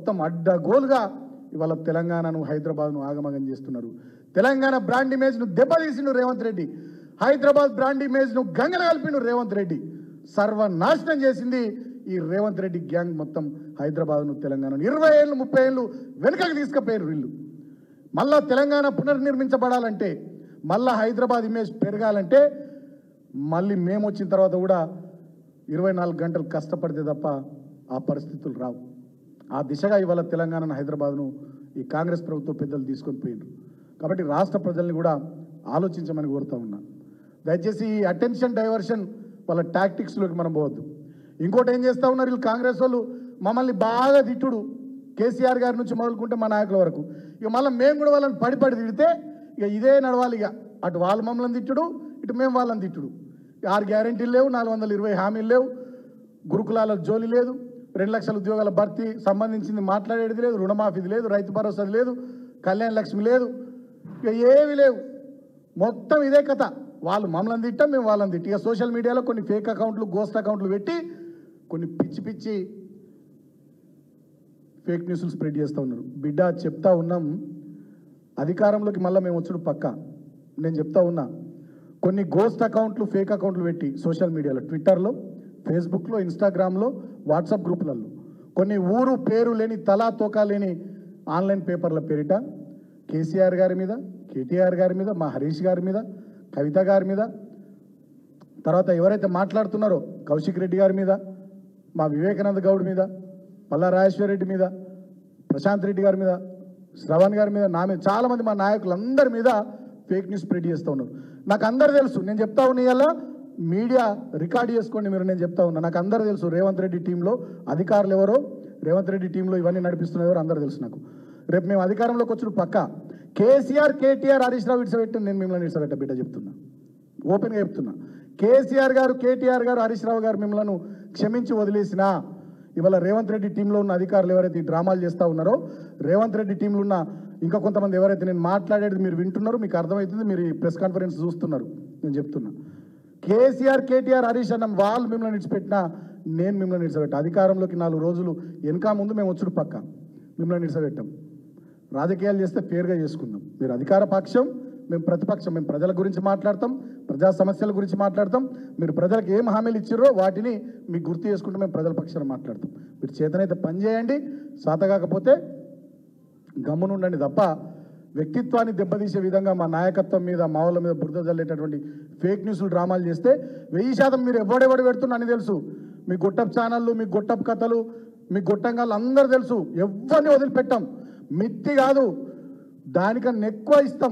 మొత్తం అడ్డగోలుగా ఇవాళ తెలంగాణను హైదరాబాద్ను ఆగమగం చేస్తున్నారు తెలంగాణ బ్రాండ్ ఇమేజ్ను దెబ్బతీసిండు రేవంత్ రెడ్డి హైదరాబాద్ బ్రాండ్ ఇమేజ్ను గంగన కలిపిండు రేవంత్ రెడ్డి సర్వనాశనం చేసింది ఈ రేవంత్ రెడ్డి గ్యాంగ్ మొత్తం హైదరాబాద్ను తెలంగాణను ఇరవై ఏళ్ళు ముప్పై ఏళ్ళు వెనుకకు తీసుకుపోయారు వీళ్ళు మళ్ళా తెలంగాణ పునర్నిర్మించబడాలంటే మళ్ళా హైదరాబాద్ ఇమేజ్ పెరగాలంటే మళ్ళీ మేము వచ్చిన తర్వాత కూడా ఇరవై నాలుగు గంటలు కష్టపడితే తప్ప ఆ పరిస్థితులు రావు ఆ దిశగా ఇవాళ తెలంగాణను హైదరాబాద్ను ఈ కాంగ్రెస్ ప్రభుత్వ పెద్దలు తీసుకొని పోయిండ్రు కాబట్టి రాష్ట్ర ప్రజల్ని కూడా ఆలోచించమని కోరుతా ఉన్నా దయచేసి ఈ అటెన్షన్ డైవర్షన్ వాళ్ళ టాక్టిక్స్లోకి మనం పోవద్దు ఇంకోటి ఏం చేస్తూ ఉన్నారు వీళ్ళు కాంగ్రెస్ వాళ్ళు మమ్మల్ని బాగా తిట్టుడు కేసీఆర్ గారి నుంచి మొదలుకుంటే మా నాయకుల వరకు ఇక మళ్ళీ మేము కూడా వాళ్ళని పడి పడి తిడితే ఇక ఇదే నడవాలి ఇక అటు వాళ్ళు మమ్మల్ని తిట్టుడు ఇటు మేము వాళ్ళని తిట్టుడు ఆరు గ్యారెంటీలు లేవు నాలుగు వందల ఇరవై హామీలు లేవు గురుకులాల జోలి లేదు రెండు లక్షల ఉద్యోగాల భర్తీ సంబంధించింది మాట్లాడేది లేదు రుణమాఫీది లేదు రైతు భరోసాది లేదు కళ్యాణ లక్ష్మి లేదు ఇక ఏవి లేవు మొత్తం ఇదే కథ వాళ్ళు మమ్మల్ని తిట్టాం మేము వాళ్ళని తిట్టి ఇక సోషల్ మీడియాలో కొన్ని ఫేక్ అకౌంట్లు గోస్ట్ అకౌంట్లు పెట్టి కొన్ని పిచ్చి పిచ్చి ఫేక్ న్యూస్లు స్ప్రెడ్ చేస్తూ ఉన్నారు బిడ్డ చెప్తా ఉన్నాం అధికారంలోకి మళ్ళీ మేము వచ్చుడు పక్క నేను చెప్తా ఉన్నా కొన్ని గోస్ట్ అకౌంట్లు ఫేక్ అకౌంట్లు పెట్టి సోషల్ మీడియాలో ట్విట్టర్లో ఫేస్బుక్లో ఇన్స్టాగ్రామ్లో వాట్సాప్ గ్రూపులలో కొన్ని ఊరు పేరు లేని తలా తోకా లేని ఆన్లైన్ పేపర్ల పేరిట కేసీఆర్ గారి మీద కేటీఆర్ గారి మీద మా హరీష్ గారి మీద కవిత గారి మీద తర్వాత ఎవరైతే మాట్లాడుతున్నారో కౌశిక్ రెడ్డి గారి మీద మా వివేకానంద గౌడ్ మీద పల్లా రాజేశ్వర రెడ్డి మీద ప్రశాంత్ రెడ్డి గారి మీద శ్రవణ్ గారి మీద నా మీద చాలా మంది మా నాయకులందరి మీద ఫేక్ న్యూస్ స్ప్రెడ్ చేస్తూ ఉన్నారు నాకు అందరు తెలుసు నేను చెప్తా ఉన్నా ఇవాళ మీడియా రికార్డ్ చేసుకోండి మీరు నేను చెప్తా ఉన్నా నాకు అందరు తెలుసు రేవంత్ రెడ్డి టీంలో అధికారులు ఎవరో రేవంత్ రెడ్డి టీంలో ఇవన్నీ నడిపిస్తున్న ఎవరో అందరు తెలుసు నాకు రేపు మేము అధికారంలోకి వచ్చిన పక్క కేసీఆర్ కేటీఆర్ హరీష్ రావు ఇడిసబెట్టి నేను మిమ్మల్ని ఇడిసబెట్ట బిడ్డ చెప్తున్నా ఓపెన్గా చెప్తున్నా కేసీఆర్ గారు కేటీఆర్ గారు హరీష్ రావు గారు మిమ్మల్ని క్షమించి వదిలేసినా ఇవాళ రేవంత్ రెడ్డి టీంలో ఉన్న అధికారులు ఎవరైతే ఈ డ్రామాలు చేస్తూ ఉన్నారో రేవంత్ రెడ్డి టీంలో ఉన్న ఇంకా కొంతమంది ఎవరైతే నేను మాట్లాడేది మీరు వింటున్నారో మీకు అర్థమవుతుంది మీరు ఈ ప్రెస్ కాన్ఫరెన్స్ చూస్తున్నారు నేను చెప్తున్నా కేసీఆర్ కేటీఆర్ హరీష్ అన్న వాళ్ళు మిమ్మల్ని నిడిచిపెట్టినా నేను మిమ్మల్ని నిడిచిపెట్టా అధికారంలోకి నాలుగు రోజులు వెనక ముందు మేము వచ్చుడు పక్క మిమ్మల్ని నిడిచిపెట్టాం రాజకీయాలు చేస్తే ఫేర్గా చేసుకుందాం మీరు అధికార పక్షం మేము ప్రతిపక్షం మేము ప్రజల గురించి మాట్లాడతాం ప్రజా సమస్యల గురించి మాట్లాడతాం మీరు ప్రజలకు ఏం హామీలు ఇచ్చారో వాటిని మీకు గుర్తు చేసుకుంటూ మేము ప్రజల పక్షాన మాట్లాడతాం మీరు చేతనైతే పని చేయండి సాతగాకపోతే గమ్మునుండండి తప్ప వ్యక్తిత్వాన్ని దెబ్బతీసే విధంగా మా నాయకత్వం మీద మా వాళ్ళ మీద బురద జల్లేటటువంటి ఫేక్ న్యూస్లు డ్రామాలు చేస్తే వెయ్యి శాతం మీరు ఎవడెవడు పెడుతున్నా అని తెలుసు మీ గొట్టపు ఛానళ్ళు మీ గొట్టపు కథలు మీ గొట్టంగాళ్ళు అందరూ తెలుసు ఎవరిని వదిలిపెట్టాం మిత్తి కాదు దానికన్నా ఎక్కువ ఇస్తాం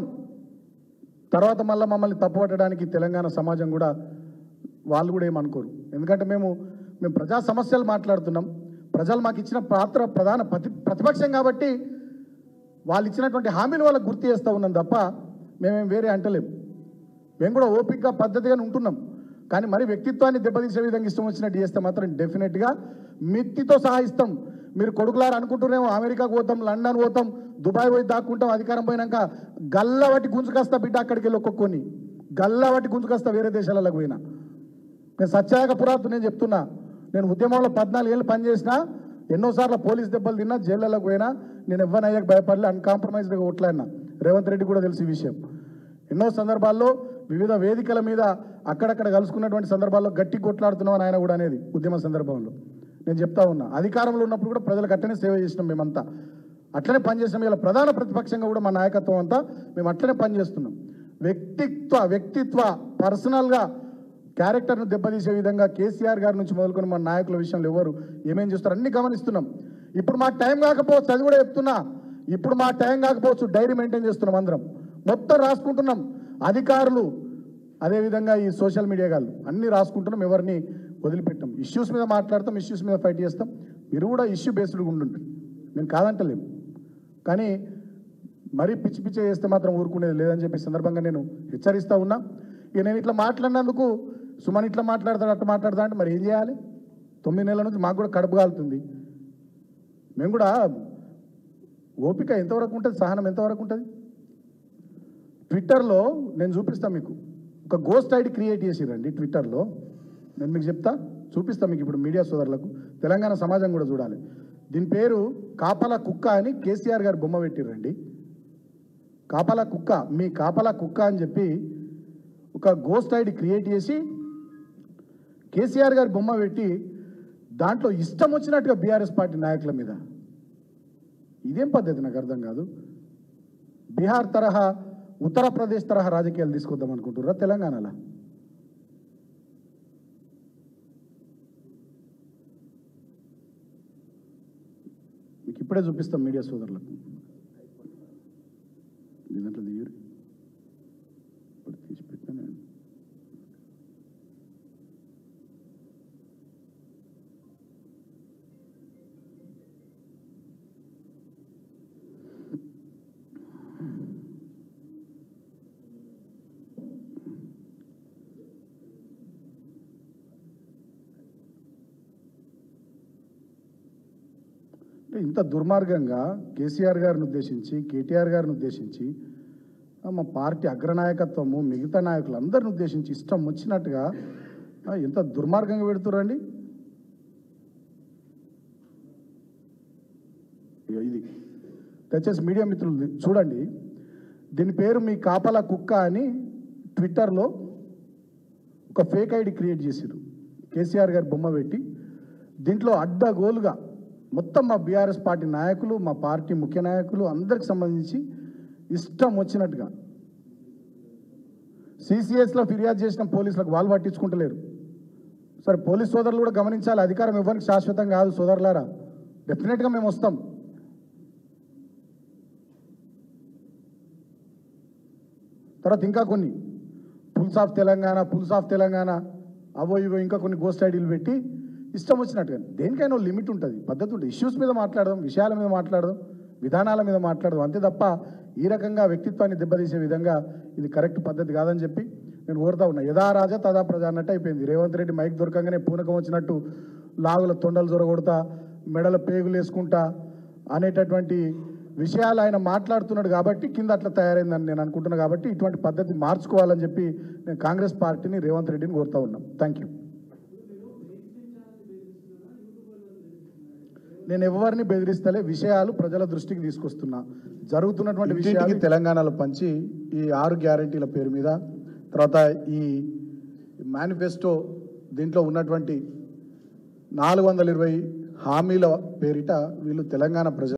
తర్వాత మళ్ళీ మమ్మల్ని తప్పుపట్టడానికి తెలంగాణ సమాజం కూడా వాళ్ళు కూడా ఏమనుకోరు ఎందుకంటే మేము మేము ప్రజా సమస్యలు మాట్లాడుతున్నాం ప్రజలు మాకు ఇచ్చిన పాత్ర ప్రధాన ప్రతి ప్రతిపక్షం కాబట్టి వాళ్ళు ఇచ్చినటువంటి హామీలు వాళ్ళకి గుర్తు చేస్తూ ఉన్నాం తప్ప మేమేం వేరే అంటలేం మేము కూడా ఓపికగా పద్ధతిగానే ఉంటున్నాం కానీ మరి వ్యక్తిత్వాన్ని దెబ్బతీసే విధంగా ఇష్టం వచ్చినట్టు చేస్తే మాత్రం డెఫినెట్గా మిత్తితో సహా ఇస్తాం మీరు కొడుకులారు అనుకుంటున్నామో అమెరికాకు పోతాం లండన్ పోతాం దుబాయ్ పోయి దాక్కుంటాం అధికారం పోయినాక గల్ల బట్టి గుంజుకొస్తా బిడ్డ అక్కడికి వెళ్ళి ఒక్కొక్కని గల్ల బట్టి గుంజుకొస్తా వేరే దేశాలకు పోయినా నేను సత్యాగ పురాతు నేను చెప్తున్నా నేను ఉద్యమంలో పద్నాలుగు ఏళ్ళు పనిచేసినా ఎన్నోసార్లు పోలీస్ దెబ్బలు తిన్నా జైళ్ళలోకి పోయినా నేను ఎవరినయ్యాక భయపడలే అన్కాంప్రమైజ్డ్గా ఓట్లాడినా రేవంత్ రెడ్డి కూడా తెలిసి ఈ విషయం ఎన్నో సందర్భాల్లో వివిధ వేదికల మీద అక్కడక్కడ కలుసుకున్నటువంటి సందర్భాల్లో గట్టి కొట్లాడుతున్నాం అని ఆయన కూడా అనేది ఉద్యమ సందర్భంలో నేను చెప్తా ఉన్నా అధికారంలో ఉన్నప్పుడు కూడా ప్రజలకు అట్లనే సేవ చేసినాం మేమంతా అట్లనే పనిచేసినాం ఇలా ప్రధాన ప్రతిపక్షంగా కూడా మా నాయకత్వం అంతా మేము అట్లనే పనిచేస్తున్నాం వ్యక్తిత్వ వ్యక్తిత్వ పర్సనల్గా క్యారెక్టర్ను దెబ్బతీసే విధంగా కేసీఆర్ గారి నుంచి మొదలుకొని మన నాయకుల విషయంలో ఎవరు ఏమేం చేస్తారు అన్ని గమనిస్తున్నాం ఇప్పుడు మా టైం కాకపోవచ్చు అది కూడా చెప్తున్నా ఇప్పుడు మా టైం కాకపోవచ్చు డైరీ మెయింటైన్ చేస్తున్నాం అందరం మొత్తం రాసుకుంటున్నాం అధికారులు అదేవిధంగా ఈ సోషల్ మీడియా గాళ్ళు అన్ని రాసుకుంటున్నాం ఎవరిని వదిలిపెట్టాం ఇష్యూస్ మీద మాట్లాడతాం ఇష్యూస్ మీద ఫైట్ చేస్తాం మీరు కూడా ఇష్యూ బేస్డ్గా ఉండుంటారు నేను కాదంటలేము కానీ మరీ పిచ్చి పిచ్చి చేస్తే మాత్రం ఊరుకునేది లేదని చెప్పి సందర్భంగా నేను హెచ్చరిస్తా ఉన్నా ఇక నేను ఇట్లా మాట్లాడినందుకు సుమన్ ఇట్లా మాట్లాడతాడు అట్లా మాట్లాడతా అంటే మరి ఏం చేయాలి తొమ్మిది నెలల నుంచి మాకు కూడా కడుపు కాలుతుంది మేము కూడా ఓపిక ఎంతవరకు ఉంటుంది సహనం ఎంతవరకు ఉంటుంది ట్విట్టర్లో నేను చూపిస్తాను మీకు ఒక గోస్ట్ ఐడి క్రియేట్ చేసిరండి ట్విట్టర్లో నేను మీకు చెప్తా చూపిస్తా మీకు ఇప్పుడు మీడియా సోదరులకు తెలంగాణ సమాజం కూడా చూడాలి దీని పేరు కాపల కుక్క అని కేసీఆర్ గారు బొమ్మ పెట్టిర్రండి కాపల కుక్క మీ కాపల కుక్క అని చెప్పి ఒక గోస్ట్ ఐడి క్రియేట్ చేసి కేసీఆర్ గారి బొమ్మ పెట్టి దాంట్లో ఇష్టం వచ్చినట్టుగా బీఆర్ఎస్ పార్టీ నాయకుల మీద ఇదేం పద్ధతి నాకు అర్థం కాదు బీహార్ తరహా ఉత్తరప్రదేశ్ తరహా రాజకీయాలు తీసుకొద్దాం అనుకుంటున్నారా తెలంగాణలో మీకు ఇప్పుడే చూపిస్తాం మీడియా సోదరులకు దీంట్లో దిగురు ఇప్పుడు తీసి పెట్టినా నేను అంటే ఇంత దుర్మార్గంగా కేసీఆర్ గారిని ఉద్దేశించి కేటీఆర్ గారిని ఉద్దేశించి ఆ, మా పార్టీ అగ్రనాయకత్వము మిగతా నాయకులు అందరిని ఉద్దేశించి ఇష్టం వచ్చినట్టుగా ఆ, ఎంత దుర్మార్గంగా పెడుతురండి ఇగో ఇది దయచేసి మీడియా మిత్రులు చూడండి దీని పేరు మీ కాపలా కుక్క అని ట్విట్టర్లో ఒక ఫేక్ ఐడి క్రియేట్ చేశారు కేసీఆర్ గారి బొమ్మ పెట్టి దీంట్లో అడ్డగోలుగా మొత్తం మా బీఆర్ఎస్ పార్టీ నాయకులు మా పార్టీ ముఖ్య నాయకులు అందరికి సంబంధించి ఇష్టం వచ్చినట్టుగా సిసిఎస్లో ఫిర్యాదు చేసిన పోలీసులకు వాళ్ళు పట్టించుకుంటలేరు సరే పోలీస్ సోదరులు కూడా గమనించాలి అధికారం ఇవ్వడానికి శాశ్వతం కాదు సోదరులారా డెఫినెట్గా మేము వస్తాం తర్వాత ఇంకా కొన్ని pulse of Telangana pulse of Telangana అవో ఇవో ఇంకా కొన్ని గోస్ట్ ఐడీలు పెట్టి ఇష్టం వచ్చినట్టుగా దేనికైనా లిమిట్ ఉంటుంది పద్ధతి ఉంటుంది ఇష్యూస్ మీద మాట్లాడదాం విషయాల మీద మాట్లాడదాం విధానాల మీద మాట్లాడదాం అంతే తప్ప ఈ రకంగా వ్యక్తిత్వాన్ని దెబ్బతీసే విధంగా ఇది కరెక్ట్ పద్ధతి కాదని చెప్పి నేను కోరుతా ఉన్నా యథా రాజా తదా ప్రజా అన్నట్టు అయిపోయింది రేవంత్ రెడ్డి మైక్ దొరకంగానే పూనకం వచ్చినట్టు లాగుల తొండలు జొరగొడతా మెడల పేగులు వేసుకుంటా అనేటటువంటి విషయాలు ఆయన మాట్లాడుతున్నాడు కాబట్టి కింద అట్లా తయారైందని నేను అనుకుంటున్నా కాబట్టి ఇటువంటి పద్ధతి మార్చుకోవాలని చెప్పి నేను కాంగ్రెస్ పార్టీని రేవంత్ రెడ్డిని కోరుతా ఉన్నాం థ్యాంక్ యూ నేను ఎవరిని బెదిరిస్తలే విషయాలు ప్రజల దృష్టికి తీసుకొస్తున్నా జరుగుతున్నటువంటి విషయాలు తెలంగాణలో పంచి ఈ ఆరు గ్యారంటీల పేరు మీద తర్వాత ఈ మేనిఫెస్టో దీంట్లో ఉన్నటువంటి నాలుగు వందల ఇరవై హామీల పేరిట వీళ్ళు తెలంగాణ ప్రజలు